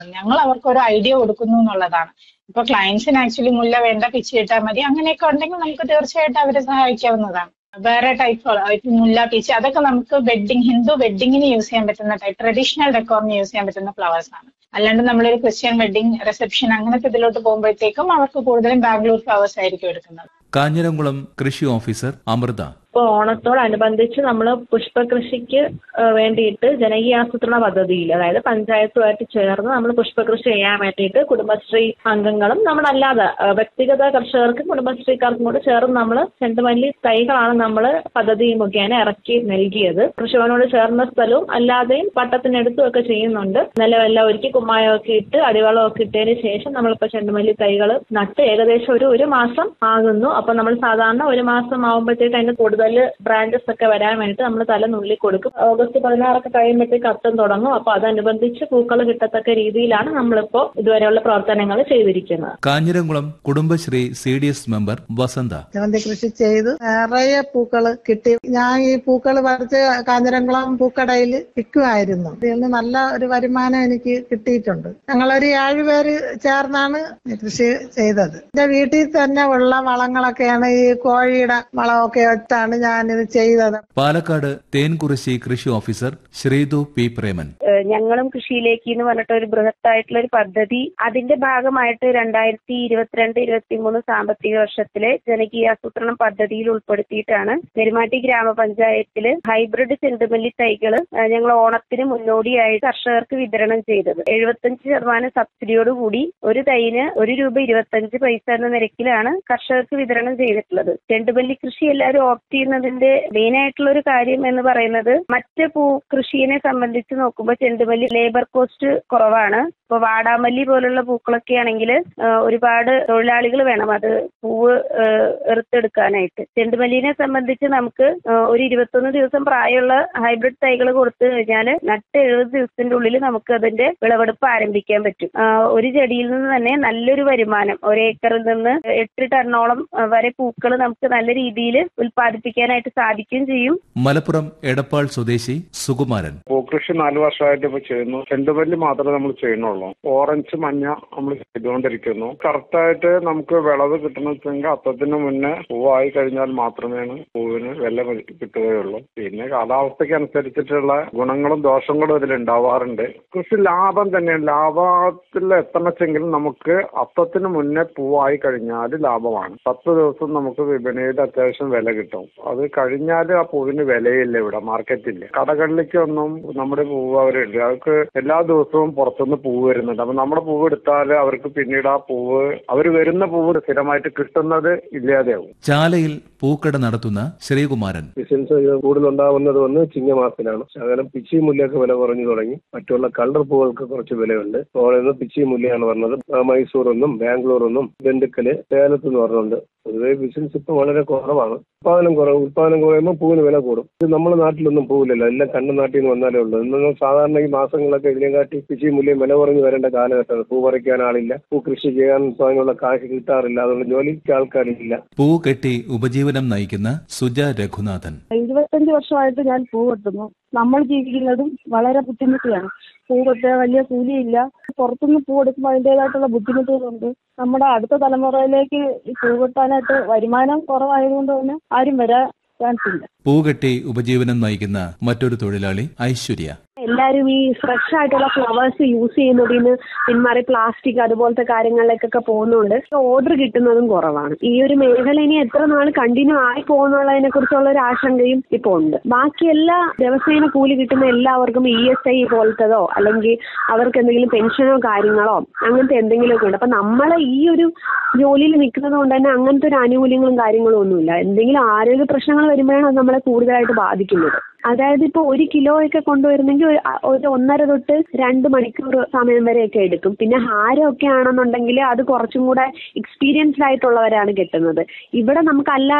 ഞങ്ങൾ അവർക്ക് ഒരു ഐഡിയ കൊടുക്കുന്നു എന്നുള്ളതാണ് ഇപ്പൊ ക്ലയൻസിന് ആക്ച്വലി മുല്ല വേണ്ട പിച്ച് കിട്ടാൽ മതി അങ്ങനെയൊക്കെ ഉണ്ടെങ്കിൽ നമുക്ക് തീർച്ചയായിട്ടും അവരെ സഹായിക്കാവുന്നതാണ് വേറെ ടൈപ്പ് ഇപ്പൊ മുല്ല പിച്ച് അതൊക്കെ നമുക്ക് വെഡിങ് ഹിന്ദു വെഡിങ്ങിന് യൂസ് ചെയ്യാൻ പറ്റുന്ന ടൈപ്പ് ട്രഡീഷണൽ ഡെക്കോറിന് യൂസ് ചെയ്യാൻ പറ്റുന്ന ഫ്ലവേഴ്സ് ആണ് അല്ലാണ്ട് നമ്മളൊരു ക്രിസ്ത്യൻ വെഡിങ് റിസപ്ഷൻ അങ്ങനത്തെ ഇതിലോട്ട് പോകുമ്പോഴത്തേക്കും അവർക്ക് കൂടുതലും ബാംഗ്ലൂർ ഫ്ലവേഴ്സ് ആയിരിക്കും എടുക്കുന്നത് കാഞ്ഞിരംകുളം കൃഷി ഓഫീസർ അമൃത ഇപ്പോൾ ഓണത്തോടനുബന്ധിച്ച് നമ്മൾ പുഷ്പകൃഷിക്ക് ആ, വേണ്ടിയിട്ട് ജനകീയ ആസൂത്രണ പദ്ധതിയിൽ അതായത് പഞ്ചായത്തുമായിട്ട് ചേർന്ന് നമ്മൾ പുഷ്പകൃഷി ചെയ്യാൻ വേണ്ടിയിട്ട് കുടുംബശ്രീ അംഗങ്ങളും നമ്മളല്ലാതെ ആ, വ്യക്തിഗത കർഷകർക്കും കുടുംബശ്രീക്കാർക്കും കൂടെ ചേർന്ന് നമ്മൾ ചെണ്ടുമല്ലി തൈകളാണ് നമ്മൾ പദ്ധതി മുഖേന ഇറക്കി നൽകിയത് കൃഷിഭവനോട് ചേർന്ന സ്ഥലവും അല്ലാതെയും പട്ടത്തിനടുത്തും ഒക്കെ ചെയ്യുന്നുണ്ട് നിലമെല്ലാം ഒരുക്കി കുമ്മായമൊക്കെ ഇട്ട് അടിവളമൊക്കെ ഇട്ടതിന് ശേഷം നമ്മളിപ്പോൾ ചെണ്ടുമല്ലി തൈകൾ നട്ട് ഏകദേശം ഒരു ഒരു മാസം ആകുന്നു അപ്പോൾ നമ്മൾ സാധാരണ ഒരു മാസം ആകുമ്പോഴത്തേക്ക് അതിന് കൂടുതൽ ബ്രാഞ്ചസ് ഒക്കെ വരാൻ വേണ്ടിയിട്ട് നമ്മൾ തല നുള്ളി കൊടുക്കും ഓഗസ്റ്റ് പതിനാറൊക്കെ കഴിയുമ്പോഴത്തേക്ക് അത്തം തുടങ്ങും അപ്പോൾ അതനുബന്ധിച്ച് പൂക്കൾ കിട്ടത്തക്ക രീതിയിലാണ് നമ്മളിപ്പോൾ ഇതുവരെയുള്ള പ്രവർത്തനങ്ങൾ ചെയ്തിരിക്കുന്നത് Kanjiramkulam Kudumbashree C D S member Vasantha ജമന്തി കൃഷി ചെയ്ത് നിറയെ പൂക്കള് കിട്ടി ഞാൻ ഈ പൂക്കൾ പറിച്ച് കാഞ്ഞിരംകുളം പൂക്കടയിൽ വിൽക്കുമായിരുന്നു ഇതിൽ നിന്ന് നല്ല ഒരു വരുമാനം എനിക്ക് കിട്ടിയിട്ടുണ്ട് ഞങ്ങളൊരു ഏഴുപേര് ചേർന്നാണ് ഈ കൃഷി ചെയ്തത് എന്റെ വീട്ടിൽ തന്നെ ഉള്ള വളങ്ങളൊക്കെയാണ് ഈ കോഴിയുടെ വളമൊക്കെ ഇട്ടാണ് ഞാനിത് ചെയ്തത് പാലക്കാട് തേൻകുറിശി കൃഷി ഓഫീസർ ശ്രീതു പി പ്രേമൻ ഏഹ് ഞങ്ങളും കൃഷിയിലേക്ക് എന്ന് പറഞ്ഞിട്ട് ഒരു ബൃഹത്തായിട്ടുള്ള ഒരു പദ്ധതി അതിന്റെ ഭാഗമായിട്ട് രണ്ടായിരത്തി ഇരുപത്തിരണ്ട് ഇരുപത്തിമൂന്ന് സാമ്പത്തിക വർഷത്തിലെ ജനകീയാസൂത്രണം പദ്ധതിയിൽ ഉൾപ്പെടുത്തിയിട്ടാണ് പെരുമാട്ടി ഗ്രാമപഞ്ചായത്തില് ഹൈബ്രിഡ് ചെണ്ടുമല്ലി തൈകൾ ഞങ്ങൾ ഓണത്തിന് മുന്നോടിയായി കർഷകർക്ക് വിതരണം ചെയ്തത് എഴുപത്തഞ്ച് ശതമാനം സബ്സിഡിയോടുകൂടി ഒരു തൈന് ഒരു രൂപ ഇരുപത്തഞ്ച് പൈസ എന്ന നിരക്കിലാണ് കർഷകർക്ക് വിതരണം ചെയ്തിട്ടുള്ളത് ചെണ്ടുമല്ലി കൃഷി എല്ലാവരും ഓപ്റ്റ് ചെയ്യുന്നതിന്റെ മെയിൻ ആയിട്ടുള്ള ഒരു കാര്യം എന്ന് പറയുന്നത് മറ്റ് പൂ കൃഷിയെ സംബന്ധിച്ച് നോക്കുമ്പോൾ ചെണ്ടുമല്ലി ലേബർ കോസ്റ്റ് കുറവാണ് ഇപ്പൊ വാടാമല്ലി പോലുള്ള പൂക്കളൊക്കെ ആണെങ്കിൽ ഒരുപാട് തൊഴിലാളികൾ വേണം അത് പൂവ് ഏഹ്, എറുത്തെടുക്കാനായിട്ട് ചെണ്ടുമല്ലിനെ സംബന്ധിച്ച് നമുക്ക് ഏഹ്, ഒരു ഇരുപത്തൊന്ന് ദിവസം പ്രായമുള്ള ഹൈബ്രിഡ് തൈകൾ കൊടുത്തു കഴിഞ്ഞാൽ നട്ട് എഴുപത് ദിവസത്തിന്റെ ഉള്ളിൽ നമുക്ക് അതിന്റെ വിളവെടുപ്പ് ആരംഭിക്കാൻ പറ്റും ആഹ്, ഒരു ചെടിയിൽ നിന്ന് തന്നെ നല്ലൊരു വരുമാനം ഒരേക്കറിൽ നിന്ന് എട്ട് ടണ്ണോളം ഏഹ്, വരെ പൂക്കൾ നമുക്ക് നല്ല രീതിയിൽ ഉൽപ്പാദിപ്പിക്കാനായിട്ട് സാധിക്കുകയും ചെയ്യും മലപ്പുറം എടപ്പാൾ സ്വദേശി സുകുമാരൻ പൂക്കൃഷി നാല് വർഷമായിട്ട് ഇപ്പൊ ചെയ്യുന്നു ചെണ്ടുമല്ലി മാത്രമേ നമ്മൾ ചെയ്യുന്നുള്ളൂ ഓറഞ്ച് മഞ്ഞ നമ്മൾ ചെയ്തുകൊണ്ടിരിക്കുന്നു കറക്റ്റായിട്ട് നമുക്ക് വിളവ് കിട്ടണമെങ്കിൽ അത്തത്തിന് മുന്നേ പൂവായി കഴിഞ്ഞാൽ മാത്രമേ പൂവിന് വില കിട്ടുകയുള്ളൂ പിന്നെ കാലാവസ്ഥയ്ക്ക് അനുസരിച്ചിട്ടുള്ള ഗുണങ്ങളും ദോഷങ്ങളും ഇതിൽ ഉണ്ടാവാറുണ്ട് കൃഷി ലാഭം തന്നെയാണ് ലാഭത്തിൽ എത്തണമെച്ചെങ്കിൽ നമുക്ക് അത്തത്തിന് മുന്നേ പൂവായി കഴിഞ്ഞാൽ ലാഭമാണ് പത്ത് ദിവസം നമുക്ക് വിപണിയിൽ അത്യാവശ്യം വില കിട്ടും അത് കഴിഞ്ഞാൽ ആ പൂവിന് വിലയില്ല ഇവിടെ മാർക്കറ്റില്ല കടകളിലേക്കൊന്നും നമ്മുടെ പൂവ് അവരുണ്ട് അവർക്ക് എല്ലാ ദിവസവും പുറത്തുനിന്ന് പൂവ് വരുന്നുണ്ട് അപ്പൊ നമ്മുടെ പൂവ് എടുത്താൽ അവർക്ക് പിന്നീട് ആ പൂവ് അവർ വരുന്ന പൂവ് സ്ഥിരമായിട്ട് കിട്ടുന്നത് ഇല്ലാതെയാവും ചാലയിൽ പൂക്കട നടത്തുന്ന ശ്രീകുമാരൻ ബിസിനസ് കൂടുതലുണ്ടാവുന്നത് വന്ന് ചിങ്ങമാസത്തിലാണ് ശകലം പിച്ചി മുല്ലയൊക്കെ വില കുറഞ്ഞു തുടങ്ങി മറ്റുള്ള കളർ പൂവൾക്ക് കുറച്ച് വിലയുണ്ട് ഓരോന്ന് പിച്ചി മുല്ലയാണ് പറഞ്ഞത് മൈസൂർ എന്നും ബാംഗ്ലൂർ എന്നും ബന്ധുക്കല് സേലത്ത് എന്ന് പറഞ്ഞുണ്ട് പൊതുവെ ബിസിനസ് ഇപ്പൊ വളരെ കുറവാണ് ഉത്പാദനം കുറവ് ഉത്പാദനം കുറയുമ്പോൾ പൂവിന് വില കൂടും ഇത് നമ്മുടെ നാട്ടിലൊന്നും പൂവില്ലല്ലോ എല്ലാം കണ്ട നാട്ടിൽ നിന്ന് വന്നാലേ ഉള്ളൂ ഇന്നൊന്നും സാധാരണ ഈ മാസങ്ങളൊക്കെ ഇതിനെക്കാട്ടി പിച്ചി മുല്ലയും വില കുറഞ്ഞു വരേണ്ട കാലഘട്ടമാണ് പൂ പറിക്കാൻ ആളില്ല പൂ കൃഷി ചെയ്യാൻ അതിനുള്ള കാശ് കിട്ടാറില്ല അതുകൊണ്ട് ജോലിക്ക് ആൾക്കാരില്ല പൂ കെട്ടി ഉപജീവനം നയിക്കുന്ന സുജ രഘുനാഥൻ എഴുപത്തഞ്ച് വർഷമായിട്ട് ഞാൻ പൂ വെട്ടുന്നു നമ്മൾ ജീവിക്കുന്നതും വളരെ ബുദ്ധിമുട്ടിയാണ് പൂ വെട്ടാൻ വലിയ കൂലിയില്ല പുറത്തുനിന്ന് പൂ എടുക്കുമ്പോൾ അതിൻ്റെതായിട്ടുള്ള ബുദ്ധിമുട്ടുകളുണ്ട് നമ്മുടെ അടുത്ത തലമുറയിലേക്ക് ഈ പൂ വെട്ടാനായിട്ട് വരുമാനം കുറവായതുകൊണ്ട് തന്നെ ആരും വരാൻ ചാൻസ് ഇല്ല പൂ കെട്ടി ഉപജീവനം നയിക്കുന്ന മറ്റൊരു തൊഴിലാളി ഐശ്വര്യ എല്ലാവരും ഈ ഫ്രഷ് ആയിട്ടുള്ള ഫ്ലവേഴ്സ് യൂസ് ചെയ്യുന്നതിൽ നിന്ന് പിന്മാറി പ്ലാസ്റ്റിക് അതുപോലത്തെ കാര്യങ്ങളിലേക്കൊക്കെ പോകുന്നുണ്ട് ഓർഡർ കിട്ടുന്നതും കുറവാണ് ഈ ഒരു മേഖല ഇനി എത്ര നാൾ കണ്ടിന്യൂ ആയി പോകുന്നുള്ളതിനെ കുറിച്ചുള്ള ഒരു ആശങ്കയും ഇപ്പോൾ ഉണ്ട് ബാക്കി എല്ലാ ദിവസേന കൂലി കിട്ടുന്ന എല്ലാവർക്കും ഇ എസ് ഐ പോലത്തതോ അല്ലെങ്കിൽ അവർക്ക് എന്തെങ്കിലും പെൻഷനോ കാര്യങ്ങളോ അങ്ങനത്തെ എന്തെങ്കിലുമൊക്കെ ഉണ്ട് അപ്പൊ നമ്മൾ ഈ ഒരു ജോലിയിൽ നിൽക്കുന്നത് കൊണ്ട് തന്നെ അങ്ങനത്തെ ഒരു ആനുകൂല്യങ്ങളും കാര്യങ്ങളും ഒന്നുമില്ല എന്തെങ്കിലും ആരോഗ്യ പ്രശ്നങ്ങൾ വരുമ്പോഴാണ് അത് നമ്മളെ കൂടുതലായിട്ട് ബാധിക്കുന്നത് അതായത് ഇപ്പോൾ ഒരു കിലോ ഒക്കെ കൊണ്ടുവരുന്നെങ്കിൽ ഒരു ഒരു ഒന്നര തൊട്ട് രണ്ട് മണിക്കൂർ സമയം വരെയൊക്കെ എടുക്കും പിന്നെ ഹാരമൊക്കെ ആണെന്നുണ്ടെങ്കിൽ അത് കുറച്ചും കൂടെ എക്സ്പീരിയൻസ്ഡ് ആയിട്ടുള്ളവരാണ് കെട്ടുന്നത് ഇവിടെ നമുക്ക്